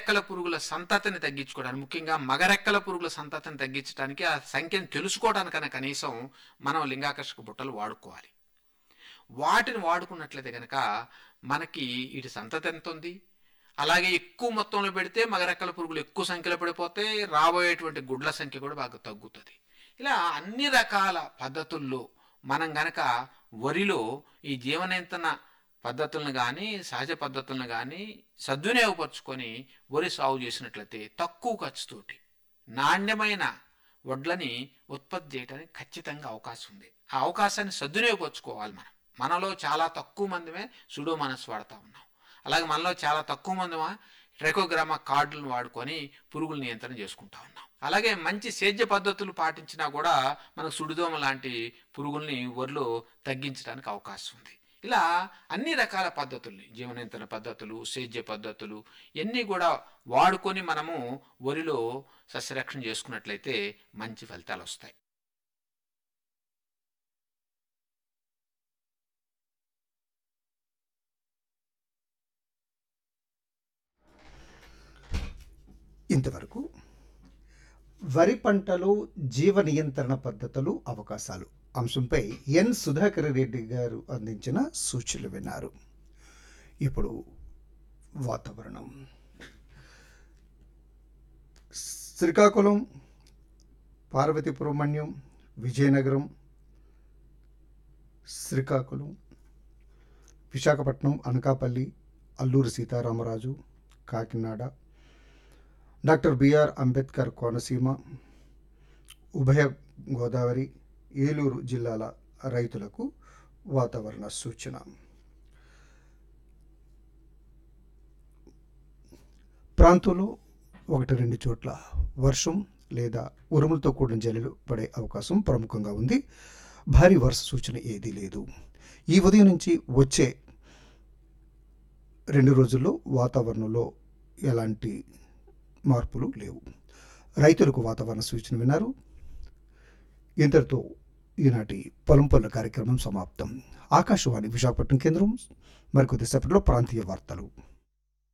మగరెక్కల పురుగుల సంతతిని తగ్గించుకోవడానికి ముఖ్యంగా మగరెక్కల పురుగుల సంతతిని తగ్గించడానికి ఆ సంఖ్యను తెలుసుకోవడానికైనా కనీసం మనం లింగాకర్షక బుట్టలు వాడుకోవాలి వాటిని వాడుకున్నట్లయితే కనుక మనకి వీటి సంతతి ఎంత ఉంది అలాగే ఎక్కువ మొత్తంలో పెడితే మగరెక్కల పురుగులు ఎక్కువ సంఖ్యలో పడిపోతే రాబోయేటువంటి గుడ్ల సంఖ్య కూడా బాగా తగ్గుతుంది ఇలా అన్ని రకాల పద్ధతుల్లో మనం గనక వరిలో ఈ జీవనియంత్రణ పద్ధతులను కానీ సహజ పద్ధతులను కానీ సద్వినియోగపరుచుకొని వరి సాగు చేసినట్లయితే తక్కువ ఖర్చుతోటి నాణ్యమైన వడ్లని ఉత్పత్తి చేయడానికి ఖచ్చితంగా అవకాశం ఉంది ఆ అవకాశాన్ని సద్వినియోగపరుచుకోవాలి మనం మనలో చాలా తక్కువ మందిమే సుడోమనస్ వాడుతూ ఉన్నాం అలాగే మనలో చాలా తక్కువ మందిమా ట్రెకోగ్రామా కార్డులను వాడుకొని పురుగుల నియంత్రణ చేసుకుంటా ఉన్నాం అలాగే మంచి సేద్య పద్ధతులు పాటించినా కూడా మనకు సుడిదోమ లాంటి పురుగుల్ని వరిలో తగ్గించడానికి అవకాశం ఉంది ఇలా అన్ని రకాల పద్ధతుల్ని జీవనియంత్రణ పద్ధతులు సేద్య పద్ధతులు ఇవన్నీ కూడా వాడుకొని మనము వరిలో సస్యరక్షణ చేసుకున్నట్లయితే మంచి ఫలితాలు వస్తాయి ఇంతవరకు వరి పంటలో జీవ నియంత్రణ పద్ధతులు అవకాశాలు అంశంపై ఎన్ సుధాకర్ రెడ్డి గారు అందించిన సూచనలు విన్నారు ఇప్పుడు వాతావరణం శ్రీకాకుళం పార్వతీపురమణ్యం విజయనగరం శ్రీకాకుళం విశాఖపట్నం అనకాపల్లి అల్లూరి సీతారామరాజు కాకినాడ డాక్టర్ బిఆర్ అంబేద్కర్ కోనసీమ ఉభయ గోదావరి ఏలూరు జిల్లాల రైతులకు వాతావరణ సూచన ప్రాంతంలో ఒకటి రెండు చోట్ల వర్షం లేదా ఉరుములతో కూడిన జల్లులు పడే అవకాశం ప్రముఖంగా ఉంది భారీ వర్ష సూచన ఏదీ లేదు ఈ ఉదయం నుంచి వచ్చే రెండు రోజుల్లో వాతావరణంలో ఎలాంటి మార్పులు లేవు రైతులకు వాతావరణ సూచన విన్నారు ఇంతటితో ఈనాటి పొలం పనుల కార్యక్రమం సమాప్తం ఆకాశవాణి విశాఖపట్నం కేంద్రం మరికొద్దిసేపట్లో ప్రాంతీయ వార్తలు